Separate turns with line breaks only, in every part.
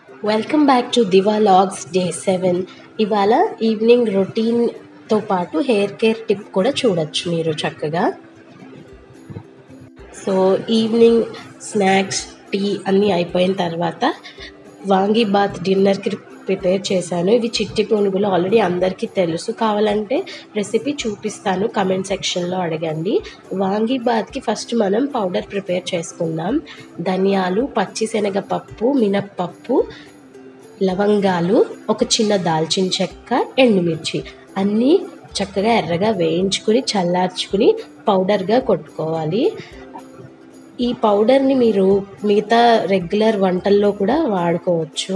welcome back to diva vlogs day seven ఇవాళ evening రొటీన్తో పాటు హెయిర్ కేర్ టిప్ కూడా చూడొచ్చు మీరు చక్కగా సో ఈవినింగ్ స్నాక్స్ టీ అన్నీ అయిపోయిన తర్వాత వాంగి బాత్ డిన్నర్కి ప్రిపేర్ చేశాను ఇవి చిట్టి పునుగులు ఆల్రెడీ అందరికీ తెలుసు కావాలంటే రెసిపీ చూపిస్తాను కమెంట్ సెక్షన్లో అడగండి వాంగి బాత్కి ఫస్ట్ మనం పౌడర్ ప్రిపేర్ చేసుకుందాం ధనియాలు పచ్చిశనగపప్పు మినప్పప్పు లవంగాలు ఒక చిన్న దాల్చిన చెక్క ఎండుమిర్చి అన్నీ చక్కగా ఎర్రగా వేయించుకుని చల్లార్చుకుని పౌడర్గా కొట్టుకోవాలి ఈ పౌడర్ని మీరు మిగతా రెగ్యులర్ వంటల్లో కూడా వాడుకోవచ్చు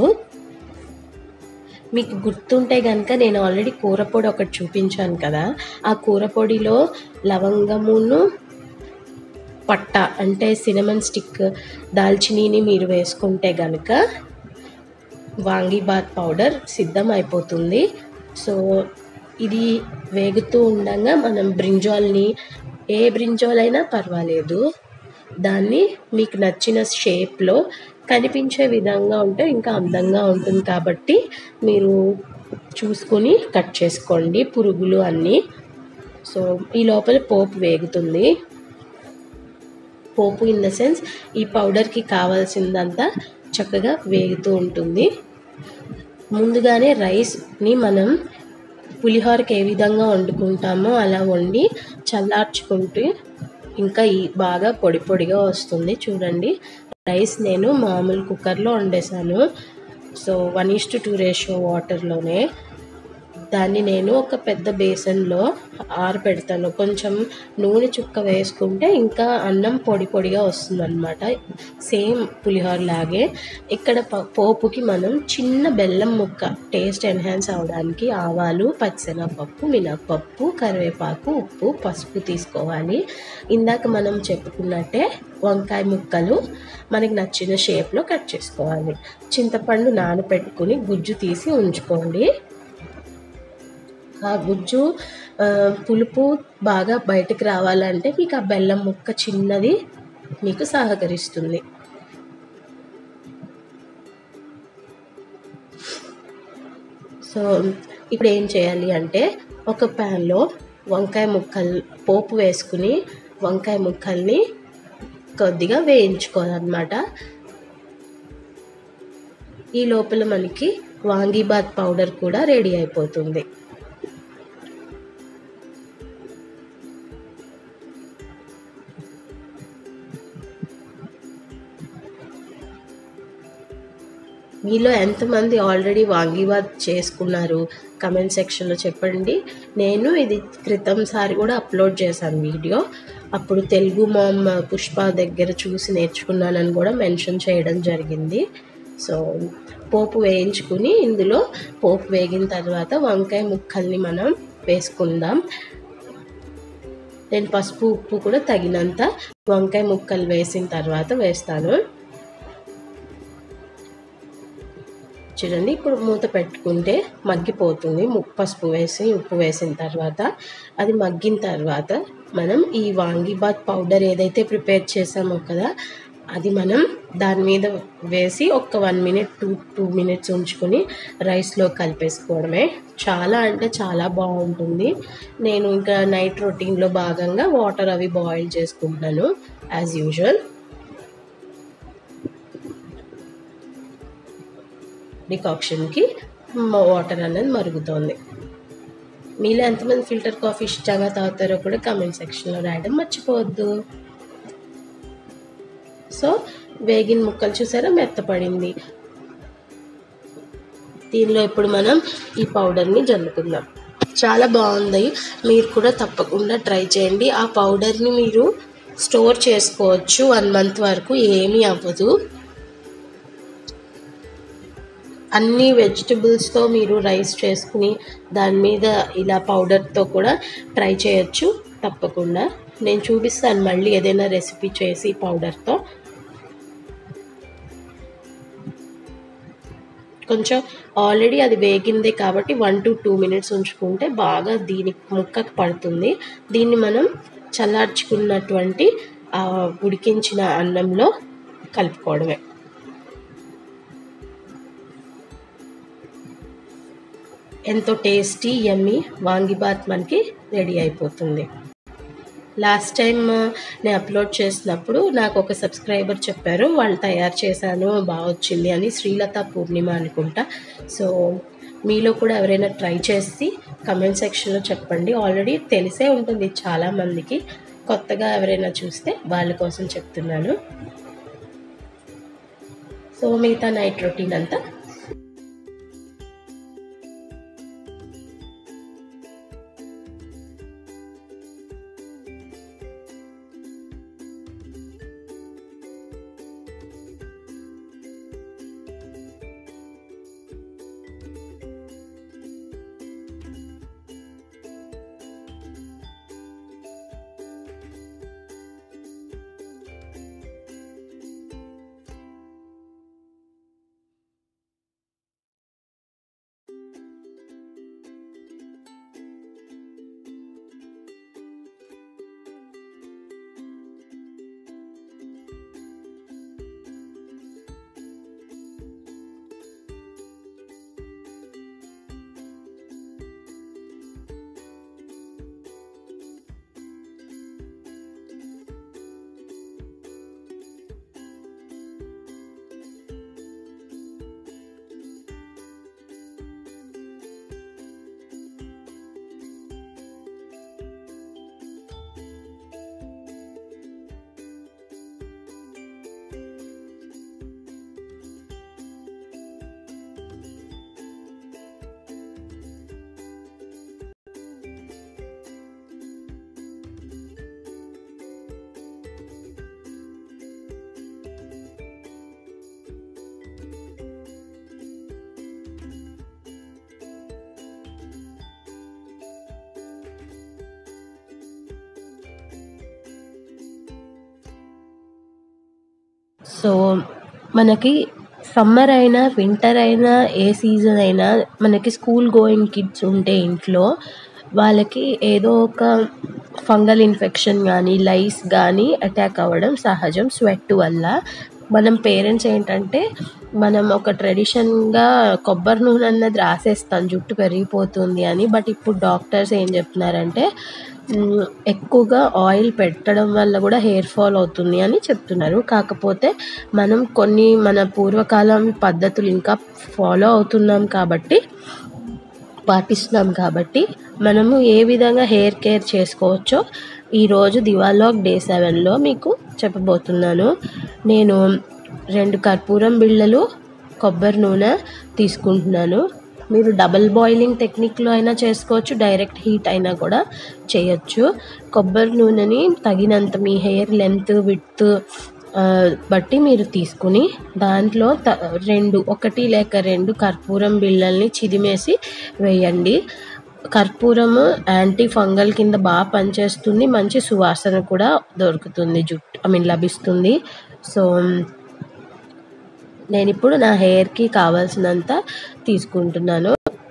మీకు గుర్తుంటే కనుక నేను ఆల్రెడీ కూర పొడి ఒకటి చూపించాను కదా ఆ కూర పొడిలో లవంగమును పట్ట అంటే సినమన్ స్టిక్ దాల్చినీని మీరు వేసుకుంటే కనుక వాంగీబాత్ పౌడర్ సిద్ధం అయిపోతుంది సో ఇది వేగుతూ ఉండగా మనం బ్రింజాల్ని ఏ బ్రింజాల్ అయినా పర్వాలేదు దాన్ని మీకు నచ్చిన షేప్లో కనిపించే విధంగా ఉంటే ఇంకా అందంగా ఉంటుంది కాబట్టి మీరు చూసుకొని కట్ చేసుకోండి పురుగులు అన్నీ సో ఈ లోపల పోపు వేగుతుంది పోపు ఇన్ ద సెన్స్ ఈ పౌడర్కి కావాల్సిందంతా చక్కగా వేగుతూ ఉంటుంది ముందుగానే రైస్ని మనం పులిహోరకి ఏ విధంగా వండుకుంటామో అలా వండి చల్లార్చుకుంటే ఇంకా ఈ బాగా పొడి పొడిగా వస్తుంది చూడండి రైస్ నేను మామూలు కుక్కర్లో వండేసాను so one is to two ratio వాటర్లోనే దాన్ని నేను ఒక పెద్ద బేసన్లో ఆరపెడతాను కొంచెం నూనె చుక్క వేసుకుంటే ఇంకా అన్నం పొడి పొడిగా వస్తుందన్నమాట సేమ్ పులిహోర లాగే ఇక్కడ పోపుకి మనం చిన్న బెల్లం ముక్క టేస్ట్ ఎన్హాన్స్ అవడానికి ఆవాలు పచ్చిశనగపప్పు మినప్పప్పు కరివేపాకు ఉప్పు పసుపు తీసుకోవాలి ఇందాక మనం చెప్పుకున్నట్టే వంకాయ ముక్కలు మనకి నచ్చిన షేప్లో కట్ చేసుకోవాలి చింతపండు నానబెట్టుకుని గుజ్జు తీసి ఉంచుకోండి ఆ గుజ్జు పులుపు బాగా బయటకు రావాలంటే మీకు ఆ బెల్లం ముక్క చిన్నది మీకు సహకరిస్తుంది సో ఇప్పుడు ఏం చేయాలి అంటే ఒక ప్యాన్లో వంకాయ ముక్కలు పోపు వేసుకుని వంకాయ ముక్కల్ని కొద్దిగా వేయించుకోవాలన్నమాట ఈ లోపల మనకి వాంగీబాత్ పౌడర్ కూడా రెడీ అయిపోతుంది మీలో ఎంతమంది ఆల్రెడీ వాంగీబాత్ చేసుకున్నారు కమెంట్ సెక్షన్లో చెప్పండి నేను ఇది క్రితం సారి కూడా అప్లోడ్ చేశాను వీడియో అప్పుడు తెలుగు మామ్ పుష్ప దగ్గర చూసి నేర్చుకున్నానని కూడా మెన్షన్ చేయడం జరిగింది సో పోపు వేయించుకుని ఇందులో పోపు వేగిన తర్వాత వంకాయ ముక్కల్ని మనం వేసుకుందాం నేను పసుపు ఉప్పు కూడా తగినంత వంకాయ ముక్కలు వేసిన తర్వాత వేస్తాను చూడండి ఇప్పుడు మూత పెట్టుకుంటే మగ్గిపోతుంది పసుపు వేసి ఉప్పు వేసిన తర్వాత అది మగ్గిన తర్వాత మనం ఈ వాంగీబాత్ పౌడర్ ఏదైతే ప్రిపేర్ చేసామో కదా అది మనం దాని మీద వేసి ఒక one minute two two minutes ఉంచుకొని రైస్లో కలిపేసుకోవడమే చాలా అంటే చాలా బాగుంటుంది నేను ఇంకా నైట్ రొటీన్లో భాగంగా వాటర్ అవి బాయిల్ చేసుకుంటున్నాను యాజ్ యూజువల్ డికాక్షన్కి వాటర్ అనేది మరుగుతోంది మీలో ఎంతమంది ఫిల్టర్ కాఫీ ఇష్టంగా తాగుతారో కూడా కామెంట్ సెక్షన్లో రాయడం మర్చిపోవద్దు సో వేగిన ముక్కలు చూసారా మెత్తపడింది దీనిలో ఇప్పుడు మనం ఈ పౌడర్ని జల్లుకుందాం చాలా బాగుంది మీరు కూడా తప్పకుండా ట్రై చేయండి ఆ పౌడర్ని మీరు స్టోర్ చేసుకోవచ్చు వన్ మంత్ వరకు ఏమీ అవ్వదు అన్ని వెజిటబుల్స్తో మీరు రైస్ చేసుకుని దాని మీద ఇలా పౌడర్తో కూడా ట్రై చేయొచ్చు తప్పకుండా నేను చూపిస్తాను మళ్ళీ ఏదైనా రెసిపీ చేసి పౌడర్తో కొంచెం ఆల్రెడీ అది వేగిందే కాబట్టి వన్ టు టూ మినిట్స్ ఉంచుకుంటే బాగా దీని ముక్కకు పడుతుంది దీన్ని మనం చల్లార్చుకున్నటువంటి ఉడికించిన అన్నంలో కలుపుకోవడమే ఎంతో టేస్టీ యమ్మీ వాంగిబాత్ మనకి రెడీ అయిపోతుంది లాస్ట్ టైం నేను అప్లోడ్ చేసినప్పుడు నాకు ఒక సబ్స్క్రైబర్ చెప్పారు వాళ్ళు తయారు చేశాను బాగా వచ్చింది అని శ్రీలత పూర్ణిమ అనుకుంటా సో మీలో కూడా ఎవరైనా ట్రై చేసి కమెంట్ సెక్షన్లో చెప్పండి ఆల్రెడీ తెలిసే ఉంటుంది చాలామందికి కొత్తగా ఎవరైనా చూస్తే వాళ్ళ కోసం చెప్తున్నాను సో మిగతా నైట్ రొటీన్ అంతా సో మనకి సమ్మర్ అయినా వింటర్ అయినా ఏ సీజన్ అయినా మనకి స్కూల్ గోయింగ్ కిడ్స్ ఉంటే ఇంట్లో వాళ్ళకి ఏదో ఒక ఫంగల్ ఇన్ఫెక్షన్ కానీ లైస్ కానీ అటాక్ అవ్వడం సహజం స్వెట్ వల్ల మనం పేరెంట్స్ ఏంటంటే మనం ఒక ట్రెడిషన్గా కొబ్బరి నూనె అన్నది రాసేస్తాం జుట్టు పెరిగిపోతుంది అని బట్ ఇప్పుడు డాక్టర్స్ ఏం చెప్తున్నారంటే మ్, ఎక్కువగా ఆయిల్ పెట్టడం వల్ల కూడా హెయిర్ ఫాల్ అవుతుంది అని చెప్తున్నారు కాకపోతే మనం కొన్ని మన పూర్వకాలం పద్ధతులు ఇంకా ఫాలో అవుతున్నాం కాబట్టి పాటిస్తున్నాం కాబట్టి మనము ఏ విధంగా హెయిర్ కేర్ చేసుకోవచ్చో ఈరోజు దివాలాగ్ డే సెవెన్లో మీకు చెప్పబోతున్నాను నేను రెండు కర్పూరం బిళ్ళలు కొబ్బరి నూనె తీసుకుంటున్నాను మీరు డబల్ బాయిలింగ్ టెక్నిక్లో అయినా చేసుకోవచ్చు డైరెక్ట్ హీట్ అయినా కూడా చేయొచ్చు కొబ్బరి నూనెని తగినంత మీ హెయిర్ లెంత్ విత్ బట్టి మీరు తీసుకుని దాంట్లో త రెండు ఒకటి లేక రెండు కర్పూరం బిళ్ళల్ని చిదిమేసి వేయండి కర్పూరము యాంటీ ఫంగల్ కింద బాగా పనిచేస్తుంది మంచి సువాసన కూడా దొరుకుతుంది జుట్టు ఐ మీన్ లభిస్తుంది సో నేను ఇప్పుడు నా హెయిర్కి కావాల్సినంత తీసుకుంటున్నాను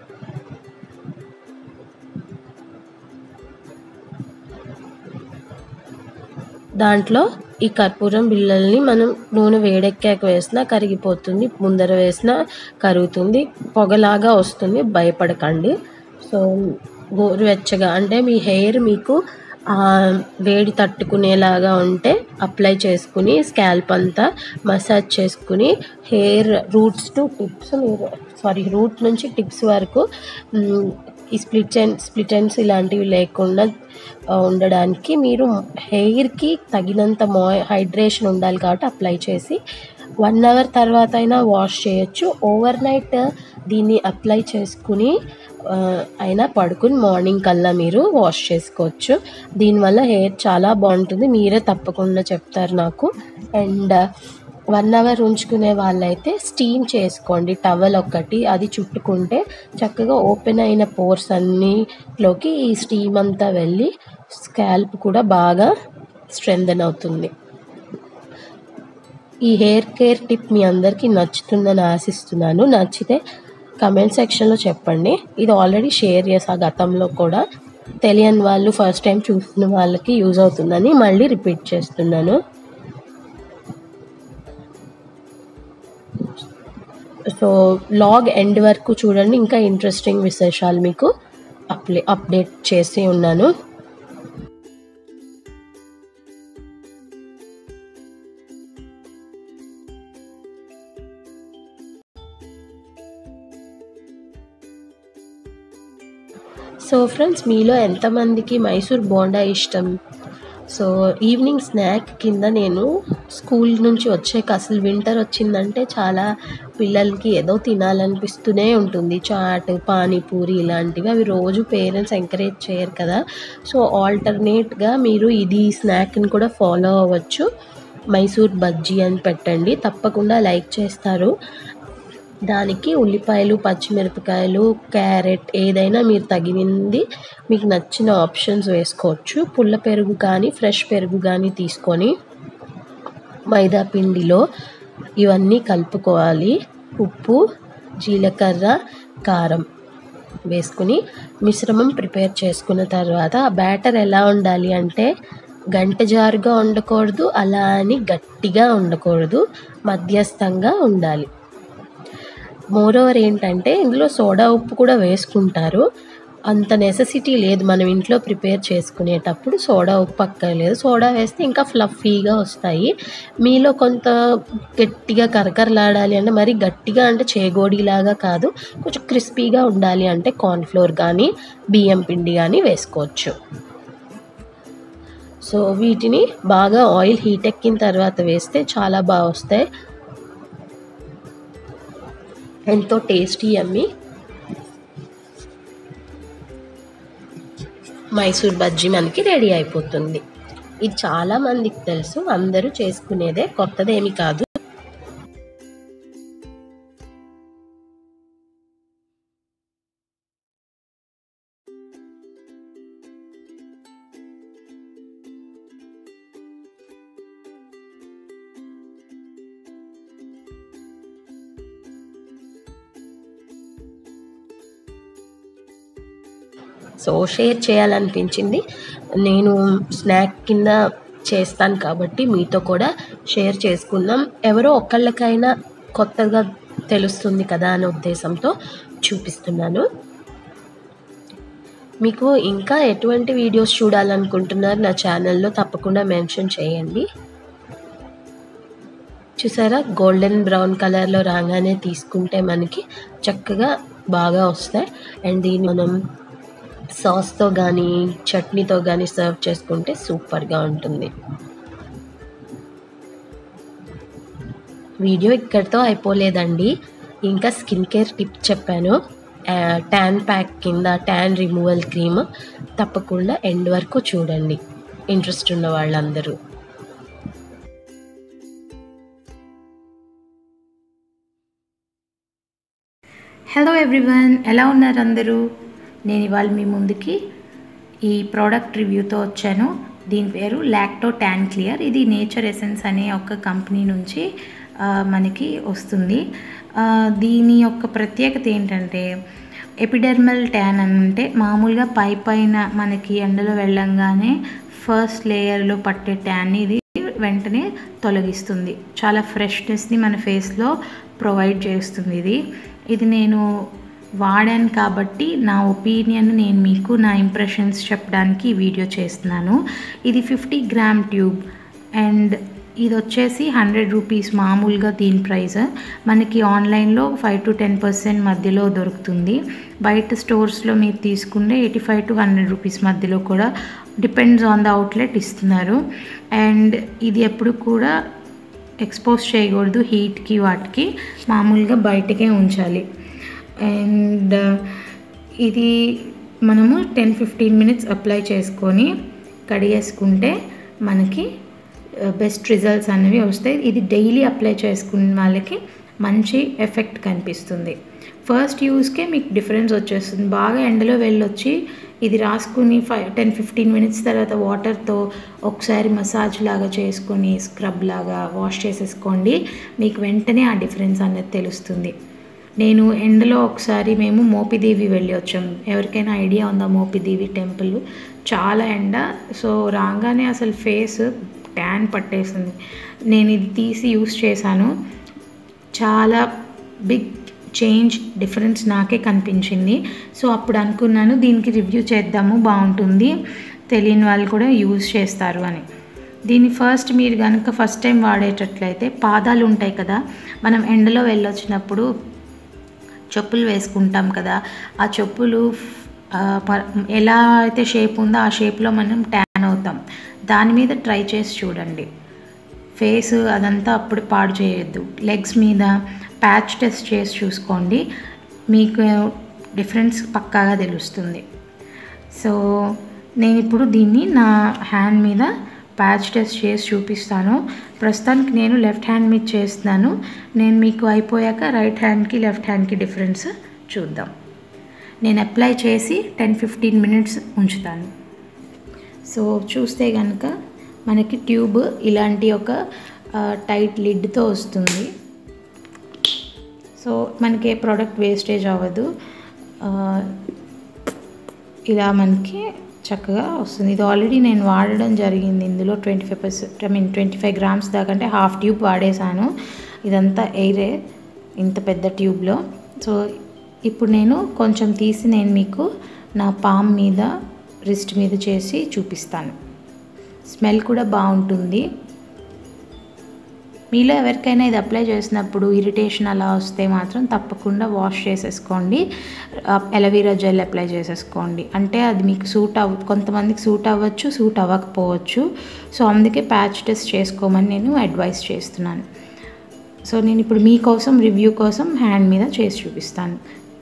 దాంట్లో ఈ కర్పూరం బిళ్ళల్ని మనం నూనె వేడెక్కాక వేసినా కరిగిపోతుంది ముందర వేసినా కరుగుతుంది పొగలాగా వస్తుంది భయపడకండి సో గోరువెచ్చగా అంటే మీ హెయిర్ మీకు ఆ వేడి తట్టుకునేలాగా ఉంటే అప్లై చేసుకుని స్కాల్ప్ అంతా మసాజ్ చేసుకుని హెయిర్ రూట్స్ టు టిప్స్ మీరు సారీ రూట్ నుంచి టిప్స్ వరకు మ్, ఈ స్ప్లిట్ అండ్ స్ప్లిట్ ఎండ్స్ ఇలాంటివి లేకుండా ఆ, ఉండడానికి మీరు హెయిర్కి తగినంత మో హైడ్రేషన్ ఉండాలి కాబట్టి అప్లై చేసి వన్ అవర్ తర్వాత అయినా వాష్ చేయొచ్చు ఓవర్ నైట్ దీన్ని అప్లై చేసుకుని ఆ, అయినా పడుకుని మార్నింగ్ కల్లా మీరు వాష్ చేసుకోవచ్చు దీనివల్ల హెయిర్ చాలా బాగుంటుంది మీరే తప్పకుండా చెప్తారు నాకు అండ్ వన్ అవర్ ఉంచుకునే వాళ్ళైతే స్టీమ్ చేసుకోండి టవల్ ఒక్కటి అది చుట్టుకుంటే చక్కగా ఓపెన్ అయిన పోర్స్ అన్నిలోకి ఈ స్టీమ్ అంతా వెళ్ళి స్కాల్ప్ కూడా బాగా స్ట్రెంథన్ అవుతుంది ఈ హెయిర్ కేర్ టిప్ మీ అందరికీ నచ్చుతుందని ఆశిస్తున్నాను నచ్చితే కమెంట్ సెక్షన్లో చెప్పండి ఇది ఆల్రెడీ షేర్ చేసా గతంలో కూడా తెలియని వాళ్ళు ఫస్ట్ టైం చూసిన వాళ్ళకి యూజ్ అవుతుందని మళ్ళీ రిపీట్ చేస్తున్నాను సో లాగ్ ఎండ్ వరకు చూడండి ఇంకా ఇంట్రెస్టింగ్ విశేషాలు మీకు అప్లే అప్డేట్ చేసి ఉన్నాను సో ఫ్రెండ్స్ మీలో ఎంతమందికి మైసూర్ బోండా ఇష్టం సో ఈవినింగ్ స్నాక్ కింద నేను స్కూల్ నుంచి వచ్చాక అసలు వింటర్ వచ్చిందంటే చాలా పిల్లలకి ఏదో తినాలనిపిస్తూనే ఉంటుంది చాట్ పానీపూరి ఇలాంటివి అవి రోజు పేరెంట్స్ ఎంకరేజ్ చేయరు కదా సో ఆల్టర్నేట్గా మీరు ఇది స్నాక్ని కూడా ఫాలో అవ్వచ్చు మైసూర్ బజ్జీ అని పెట్టండి తప్పకుండా లైక్ చేస్తారు దానికి ఉల్లిపాయలు పచ్చిమిరపకాయలు క్యారెట్ ఏదైనా మీరు తగినంది మీకు నచ్చిన ఆప్షన్స్ వేసుకోవచ్చు పుల్ల పెరుగు కానీ ఫ్రెష్ పెరుగు కానీ తీసుకొని మైదా పిండిలో ఇవన్నీ కలుపుకోవాలి ఉప్పు జీలకర్ర కారం వేసుకుని మిశ్రమం ప్రిపేర్ చేసుకున్న తర్వాత ఆ బ్యాటర్ ఎలా ఉండాలి అంటే గంట జారుగా ఉండకూడదు అలా అని గట్టిగా ఉండకూడదు మధ్యస్థంగా ఉండాలి మోరోవర్ ఏంటంటే ఇందులో సోడా ఉప్పు కూడా వేసుకుంటారు అంత నెసెసిటీ లేదు మనం ఇంట్లో ప్రిపేర్ చేసుకునేటప్పుడు సోడా ఉప్పు అక్కర్లేదు సోడా వేస్తే ఇంకా ఫ్లఫీగా వస్తాయి మీలో కొంత గట్టిగా కరకరలాడాలి అంటే మరి గట్టిగా అంటే చేగోడిలాగా కాదు కొంచెం క్రిస్పీగా ఉండాలి అంటే కార్న్ఫ్లోర్ కానీ బియ్యం పిండి కానీ వేసుకోవచ్చు సో వీటిని బాగా ఆయిల్ హీట్ ఎక్కిన తర్వాత వేస్తే చాలా బాగా వస్తాయి ఎంతో టేస్టీ అమ్మి మైసూర్ బజ్జీ మనకి రెడీ అయిపోతుంది ఇది చాలా మందికి తెలుసు అందరూ చేసుకునేదే కొత్తదేమి కాదు సో షేర్ చేయాలనిపించింది నేను స్నాక్ కింద చేస్తాను కాబట్టి మీతో కూడా షేర్ చేసుకుందాం ఎవరో ఒకళ్ళకైనా కొత్తగా తెలుస్తుంది కదా అనే ఉద్దేశంతో చూపిస్తున్నాను మీకు ఇంకా ఎటువంటి వీడియోస్ చూడాలనుకుంటున్నారు నా ఛానల్లో తప్పకుండా మెన్షన్ చేయండి చూసారా గోల్డెన్ బ్రౌన్ కలర్లో రాగానే తీసుకుంటే మనకి చక్కగా బాగా వస్తాయి అండ్ దీన్ని మనం సాస్తో కానీ చట్నీతో కానీ సర్వ్ చేసుకుంటే సూపర్గా ఉంటుంది వీడియో ఇక్కడితో అయిపోలేదండి ఇంకా స్కిన్ కేర్ టిప్ చెప్పాను ట్యాన్ ప్యాక్ కింద ట్యాన్ రిమూవల్ క్రీమ్ తప్పకుండా ఎండ్ వరకు చూడండి ఇంట్రెస్ట్ ఉన్న వాళ్ళందరూ
హలో ఎవ్రీవన్ ఎలా ఉన్నారు అందరూ నేను ఇవాళ మీ ముందుకి ఈ ప్రోడక్ట్ రివ్యూతో వచ్చాను దీని పేరు లాక్టో ట్యాన్ క్లియర్ ఇది నేచర్ ఎసెన్స్ అనే ఒక కంపెనీ నుంచి ఆ, మనకి వస్తుంది ఆ, దీని యొక్క ప్రత్యేకత ఏంటంటే ఎపిడెర్మల్ ట్యాన్ అని అంటే మామూలుగా పై పైన మనకి ఎండలో వెళ్ళంగానే ఫస్ట్ లేయర్లో పట్టే ట్యాన్ ఇది వెంటనే తొలగిస్తుంది చాలా ఫ్రెష్నెస్ని మన ఫేస్లో ప్రొవైడ్ చేస్తుంది ఇది ఇది నేను వాడాను కాబట్టి నా ఒపీనియన్ నేను మీకు నా ఇంప్రెషన్స్ చెప్పడానికి ఈ వీడియో చేస్తున్నాను ఇది ఫిఫ్టీ గ్రామ్ ట్యూబ్ అండ్ ఇది వచ్చేసి హండ్రెడ్ రూపీస్ మామూలుగా దీని ప్రైస్ మనకి ఆన్లైన్లో ఫైవ్ టు టెన్ పర్సెంట్ మధ్యలో దొరుకుతుంది బయట స్టోర్స్లో మీరు తీసుకుంటే eighty five to hundred rupees మధ్యలో కూడా డిపెండ్స్ ఆన్ ద అవుట్లెట్ ఇస్తున్నారు అండ్ ఇది ఎప్పుడు కూడా ఎక్స్పోజ్ చేయకూడదు హీట్కి వాటికి మామూలుగా బయటకే ఉంచాలి అండ్ ఇది మనము టెన్ ఫిఫ్టీన్ మినిట్స్ అప్లై చేసుకొని కడిగేసుకుంటే మనకి బెస్ట్ రిజల్ట్స్ అనేవి వస్తాయి ఇది డైలీ అప్లై చేసుకున్న వాళ్ళకి మంచి ఎఫెక్ట్ కనిపిస్తుంది ఫస్ట్ యూస్కే మీకు డిఫరెన్స్ వచ్చేస్తుంది బాగా ఎండలో వెళ్ళొచ్చి ఇది రాసుకుని ఫైవ్ టెన్ ఫిఫ్టీన్ మినిట్స్ తర్వాత వాటర్తో ఒకసారి మసాజ్ లాగా చేసుకొని స్క్రబ్ లాగా వాష్ చేసేసుకోండి మీకు వెంటనే ఆ డిఫరెన్స్ అనేది తెలుస్తుంది నేను ఎండలో ఒకసారి మేము మోపిదేవి వెళ్ళి వచ్చాం ఎవరికైనా ఐడియా ఉందా మోపిదేవి టెంపుల్ చాలా ఎండ సో రాగానే అసలు ఫేస్ ట్యాన్ పట్టేసింది నేను ఇది తీసి యూస్ చేశాను చాలా బిగ్ చేంజ్ డిఫరెన్స్ నాకే కనిపించింది సో అప్పుడు అనుకున్నాను దీనికి రివ్యూ చేద్దాము బాగుంటుంది తెలియని వాళ్ళు కూడా యూజ్ చేస్తారు అని దీన్ని ఫస్ట్ మీరు కనుక ఫస్ట్ టైం వాడేటట్లయితే పాదాలు ఉంటాయి కదా మనం ఎండలో వెళ్ళొచ్చినప్పుడు చెప్పులు వేసుకుంటాం కదా ఆ చెప్పులు ఆ, ప- ఎలా అయితే షేప్ ఉందో ఆ షేప్లో మనం ట్యాన్ అవుతాం దాని మీద ట్రై చేసి చూడండి ఫేస్ అదంతా అప్పుడు పాడు చేయొద్దు లెగ్స్ మీద ప్యాచ్ టెస్ట్ చేసి చూసుకోండి మీకు డిఫరెన్స్ పక్కాగా తెలుస్తుంది సో నేను ఇప్పుడు దీన్ని నా హ్యాండ్ మీద ప్యాచ్ టెస్ట్ చేసి చూపిస్తాను ప్రస్తుతానికి నేను లెఫ్ట్ హ్యాండ్ మీద చేస్తున్నాను నేను మీకు అయిపోయాక రైట్ హ్యాండ్కి లెఫ్ట్ హ్యాండ్కి డిఫరెన్స్ చూద్దాం నేను అప్లై చేసి టెన్ ఫిఫ్టీన్ మినిట్స్ ఉంచుతాను సో చూస్తే కనుక మనకి ట్యూబ్ ఇలాంటి ఒక ఆ, టైట్ లిడ్తో వస్తుంది సో మనకి ఏ ప్రోడక్ట్ వేస్టేజ్ అవ్వదు ఆ, ఇలా మనకి చక్కగా వస్తుంది ఇది ఆల్రెడీ నేను వాడడం జరిగింది ఇందులో twenty five percent I mean twenty five grams దాకా అంటే హాఫ్ ట్యూబ్ వాడేసాను ఇదంతా ఎయిరే ఇంత పెద్ద ట్యూబ్లో సో ఇప్పుడు నేను కొంచెం తీసి నేను మీకు నా పామ్ మీద రిస్ట్ మీద చేసి చూపిస్తాను స్మెల్ కూడా బాగుంటుంది మీలో ఎవరికైనా ఇది అప్లై చేసినప్పుడు ఇరిటేషన్ అలా వస్తే మాత్రం తప్పకుండా వాష్ చేసేసుకోండి ఎలవీరా జెల్ అప్లై చేసేసుకోండి అంటే అది మీకు సూట్ అవ్ కొంతమందికి సూట్ అవ్వచ్చు సూట్ అవ్వకపోవచ్చు సో అందుకే ప్యాచ్ టెస్ట్ చేసుకోమని నేను అడ్వైస్ చేస్తున్నాను సో నేను ఇప్పుడు మీకోసం రివ్యూ కోసం హ్యాండ్ మీద చేసి చూపిస్తాను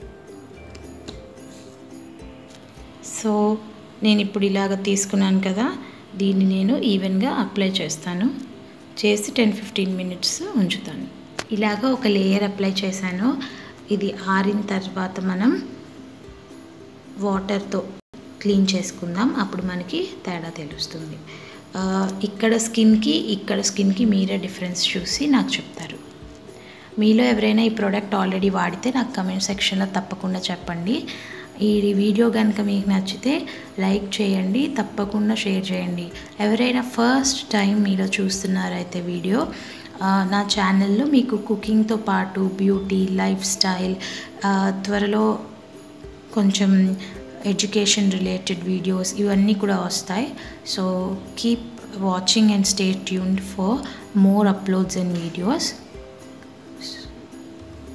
సో నేను ఇప్పుడు ఇలాగ తీసుకున్నాను కదా దీన్ని నేను ఈవెన్గా అప్లై చేస్తాను చేసి టెన్ ఫిఫ్టీన్ మినిట్స్ ఉంచుతాను ఇలాగ ఒక లేయర్ అప్లై చేశాను ఇది ఆరిన తర్వాత మనం వాటర్తో క్లీన్ చేసుకుందాం అప్పుడు మనకి తేడా తెలుస్తుంది ఆ, ఇక్కడ స్కిన్కి ఇక్కడ స్కిన్కి మీరే డిఫరెన్స్ చూసి నాకు చెప్తారు మీలో ఎవరైనా ఈ ప్రోడక్ట్ ఆల్రెడీ వాడితే నాకు కమెంట్ సెక్షన్లో తప్పకుండా చెప్పండి ఈ వీడియో కనుక మీకు నచ్చితే లైక్ చేయండి తప్పకుండా షేర్ చేయండి ఎవరైనా ఫస్ట్ టైం మీలో చూస్తున్నారైతే వీడియో ఆ, నా ఛానల్లో మీకు కుకింగ్తో పాటు బ్యూటీ లైఫ్ స్టైల్ ఆ, త్వరలో కొంచెం ఎడ్యుకేషన్ రిలేటెడ్ వీడియోస్ ఇవన్నీ కూడా వస్తాయి so keep watching and stay tuned for more uploads and videos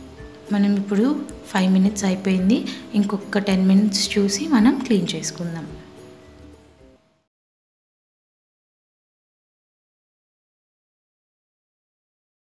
మనం ఇప్పుడు ఫైవ్ మినిట్స్ అయిపోయింది ఇంకొక టెన్ మినిట్స్ చూసి మనం క్లీన్ చేసుకుందాం